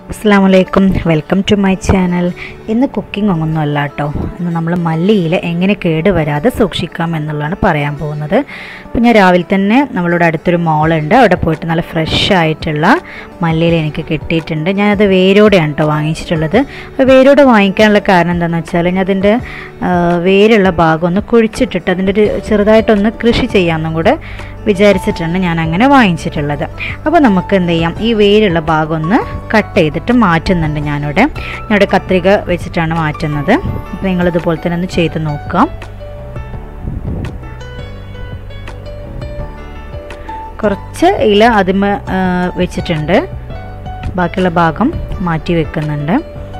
അസ്സാമലൈക്കും welcome to my channel ഇന്ന് cooking ഒന്നും അല്ല കേട്ടോ ഇന്ന് നമ്മൾ മല്ലിയില എങ്ങനെ കേടുവരാതെ സൂക്ഷിക്കാം എന്നുള്ളതാണ് പറയാൻ പോകുന്നത് അപ്പോൾ ഞാൻ രാവിലെ തന്നെ നമ്മളുടെ അടുത്തൊരു മോളുണ്ട് അവിടെ പോയിട്ട് നല്ല ഫ്രഷ് ആയിട്ടുള്ള മല്ലിയില എനിക്ക് കിട്ടിയിട്ടുണ്ട് ഞാനത് വേരോടെയാണ് കേട്ടോ വാങ്ങിച്ചിട്ടുള്ളത് അപ്പോൾ വേരോടെ വാങ്ങിക്കാനുള്ള കാരണം എന്താണെന്ന് വെച്ചാൽ ഞാൻ അതിൻ്റെ ആ, വേരുള്ള ഭാഗം ഒന്ന് കുഴിച്ചിട്ടിട്ട് അതിൻ്റെ ഒരു ചെറുതായിട്ടൊന്ന് കൃഷി ചെയ്യാമെന്നും കൂടെ വിചാരിച്ചിട്ടാണ് ഞാൻ അങ്ങനെ വാങ്ങിച്ചിട്ടുള്ളത് അപ്പോൾ നമുക്ക് എന്ത് ചെയ്യാം ഈ വേരുള്ള ഭാഗം ഒന്ന് കട്ട് ചെയ്തിട്ട് മാറ്റുന്നുണ്ട് ഞാനിവിടെ ഞാനിവിടെ കത്രിക വെച്ചിട്ടാണ് മാറ്റുന്നത് അപ്പോൾ നിങ്ങളിതുപോലെ തന്നെ ഒന്ന് ചെയ്ത് നോക്കാം കുറച്ച് ഇല അതിമ വെച്ചിട്ടുണ്ട് ബാക്കിയുള്ള ഭാഗം മാറ്റി വെക്കുന്നുണ്ട്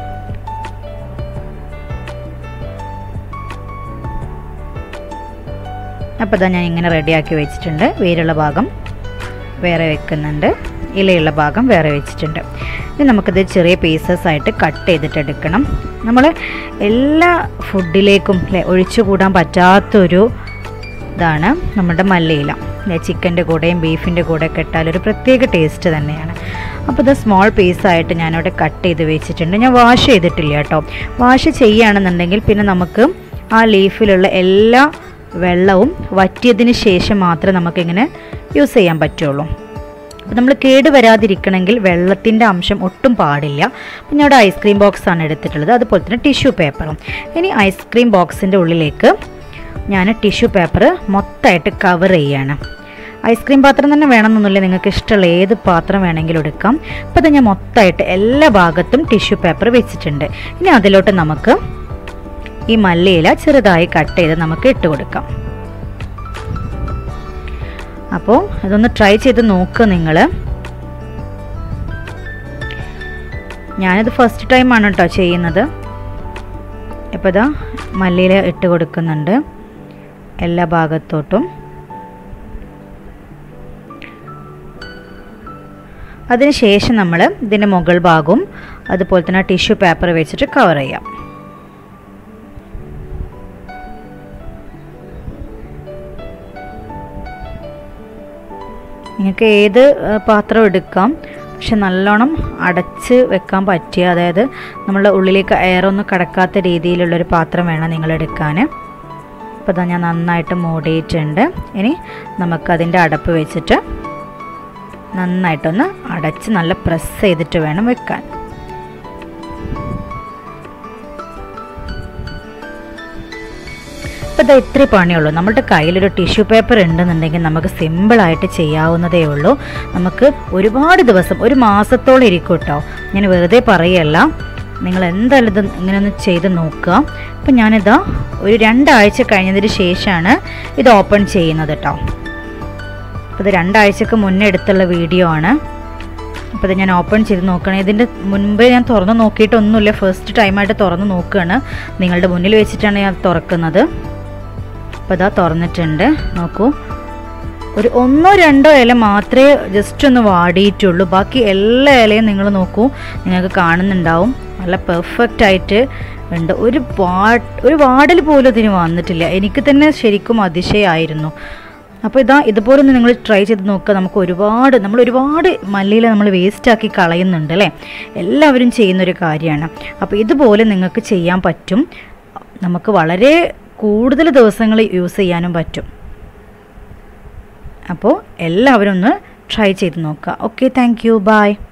അപ്പോൾ ഇതാ ഞാൻ ഇങ്ങനെ റെഡിയാക്കി വെച്ചിട്ടുണ്ട് വേരുള്ള ഭാഗം വേറെ വെക്കുന്നുണ്ട് ഇലയുള്ള ഭാഗം വേറെ വെച്ചിട്ടുണ്ട് ഇനി നമുക്കിത് ചെറിയ പീസസ് ആയിട്ട് കട്ട് ചെയ്തിട്ട് എടുക്കണം നമ്മൾ എല്ലാ ഫുഡിലേക്കും അല്ലേ ഒഴിച്ചുകൂടാൻ പറ്റാത്തൊരു ഇതാണ് നമ്മുടെ മല്ലിയില അല്ലേ ചിക്കൻ്റെ കൂടെയും ബീഫിൻ്റെ കൂടെ ഒക്കെ ഇട്ടാൽ ഒരു പ്രത്യേക ടേസ്റ്റ് തന്നെയാണ് അപ്പോൾ ഇത് സ്മോൾ പീസായിട്ട് ഞാനിവിടെ കട്ട് ചെയ്ത് വെച്ചിട്ടുണ്ട് ഞാൻ വാഷ് ചെയ്തിട്ടില്ല കേട്ടോ വാഷ് ചെയ്യുകയാണെന്നുണ്ടെങ്കിൽ പിന്നെ നമുക്ക് ആ ലീഫിലുള്ള എല്ലാ വെള്ളവും വറ്റിയതിന് ശേഷം മാത്രമേ നമുക്കിങ്ങനെ യൂസ് ചെയ്യാൻ പറ്റുള്ളൂ അപ്പോൾ നമ്മൾ കേട് വരാതിരിക്കണമെങ്കിൽ വെള്ളത്തിൻ്റെ അംശം ഒട്ടും പാടില്ല അപ്പം ഞാൻ ഇവിടെ ഐസ്ക്രീം ബോക്സ് ആണ് എടുത്തിട്ടുള്ളത് അതുപോലെ തന്നെ ടിഷ്യൂ പേപ്പറും ഇനി ഐസ്ക്രീം ബോക്സിൻ്റെ ഉള്ളിലേക്ക് ഞാൻ ടിഷ്യൂ പേപ്പർ മൊത്തമായിട്ട് കവർ ചെയ്യാണ് ഐസ്ക്രീം പാത്രം തന്നെ വേണമെന്നൊന്നുമില്ല നിങ്ങൾക്ക് ഇഷ്ടമുള്ള ഏത് പാത്രം വേണമെങ്കിലും എടുക്കാം അപ്പോൾ ഇത് ഞാൻ മൊത്തമായിട്ട് എല്ലാ ഭാഗത്തും ടിഷ്യൂ പേപ്പർ വെച്ചിട്ടുണ്ട് ഇനി അതിലോട്ട് നമുക്ക് ഈ മല്ലിയില ചെറുതായി കട്ട് ചെയ്ത് നമുക്ക് ഇട്ട് കൊടുക്കാം അപ്പോൾ ഇതൊന്ന് ട്രൈ ചെയ്ത് നോക്കുക നിങ്ങൾ ഞാനിത് ഫസ്റ്റ് ടൈമാണ് കേട്ടോ ചെയ്യുന്നത് ഇപ്പോൾ ഇതാ മല്ലിയില ഇട്ട് കൊടുക്കുന്നുണ്ട് എല്ലാ ഭാഗത്തോട്ടും അതിനുശേഷം നമ്മൾ ഇതിൻ്റെ മുകൾ ഭാഗവും അതുപോലെ തന്നെ ടിഷ്യൂ പേപ്പർ വെച്ചിട്ട് കവർ ചെയ്യാം നിങ്ങൾക്ക് ഏത് ഏഹ്, പാത്രം എടുക്കാം പക്ഷെ നല്ലോണം അടച്ച് വെക്കാൻ പറ്റിയ അതായത് നമ്മളുടെ ഉള്ളിലേക്ക് എയറൊന്നും കടക്കാത്ത രീതിയിലുള്ളൊരു പാത്രം വേണം നിങ്ങൾ എടുക്കാൻ അപ്പോൾ ഇതാ ഞാൻ നന്നായിട്ട് മൂടിയിട്ടുണ്ട് ഇനി നമുക്കതിൻ്റെ അടപ്പ് വെച്ചിട്ട് നന്നായിട്ടൊന്ന് അടച്ച് നല്ല പ്രസ് ചെയ്തിട്ട് വേണം വെക്കാൻ അപ്പോൾ ഇത് ഇത്രേ പണിയുള്ളൂ നമ്മുടെ കയ്യിലൊരു ടിഷ്യൂ പേപ്പർ ഉണ്ടെന്നുണ്ടെങ്കിൽ നമുക്ക് സിമ്പിളായിട്ട് ചെയ്യാവുന്നതേ ഉള്ളൂ നമുക്ക് ഒരുപാട് ദിവസം ഒരു മാസത്തോളം ഇരിക്കും കേട്ടോ ഞാൻ വെറുതെ പറയല്ല നിങ്ങൾ എന്തായാലും ഇത് ഇങ്ങനെ ഒന്ന് ചെയ്ത് നോക്കുക അപ്പം ഞാനിതാ ഒരു രണ്ടാഴ്ച കഴിഞ്ഞതിന് ശേഷമാണ് ഇത് ഓപ്പൺ ചെയ്യുന്നത് കേട്ടോ അപ്പോൾ ഇത് രണ്ടാഴ്ചക്ക് മുന്നേ എടുത്തുള്ള വീഡിയോ ആണ് അപ്പോൾ ഇത് ഞാൻ ഓപ്പൺ ചെയ്ത് നോക്കുകയാണ് ഇതിൻ്റെ മുൻപേ ഞാൻ തുറന്ന് നോക്കിയിട്ടൊന്നുമില്ല ഫസ്റ്റ് ടൈമായിട്ട് തുറന്ന് നോക്കുകയാണ് നിങ്ങളുടെ മുന്നിൽ വെച്ചിട്ടാണ് ഞാൻ തുറക്കുന്നത് അപ്പോൾ ഇതാ തുറന്നിട്ടുണ്ട് നോക്കൂ ഒരു ഒന്നോ രണ്ടോ ഇല മാത്രമേ ജസ്റ്റ് ഒന്ന് വാടിയിട്ടുള്ളൂ ബാക്കി എല്ലാ ഇലയും നിങ്ങൾ നോക്കൂ നിങ്ങൾക്ക് കാണുന്നുണ്ടാവും നല്ല പെർഫെക്റ്റ് ആയിട്ട് ഉണ്ട് ഒരു വാ ഒരു വാടൽ പോലും ഇതിന് വന്നിട്ടില്ല എനിക്ക് തന്നെ ശരിക്കും അതിശയമായിരുന്നു അപ്പോൾ ഇതാ ഇതുപോലെ ഒന്ന് നിങ്ങൾ ട്രൈ ചെയ്ത് നോക്കുക നമുക്ക് ഒരുപാട് നമ്മൾ ഒരുപാട് മല്ലിയില നമ്മൾ വേസ്റ്റാക്കി കളയുന്നുണ്ട് അല്ലേ എല്ലാവരും ചെയ്യുന്നൊരു കാര്യമാണ് അപ്പോൾ ഇതുപോലെ നിങ്ങൾക്ക് ചെയ്യാൻ പറ്റും നമുക്ക് വളരെ കൂടുതൽ ദിവസങ്ങൾ യൂസ് ചെയ്യാനും പറ്റും അപ്പോൾ എല്ലാവരും ഒന്ന് ട്രൈ ചെയ്ത് നോക്കുക ഓക്കെ താങ്ക് യു ബൈ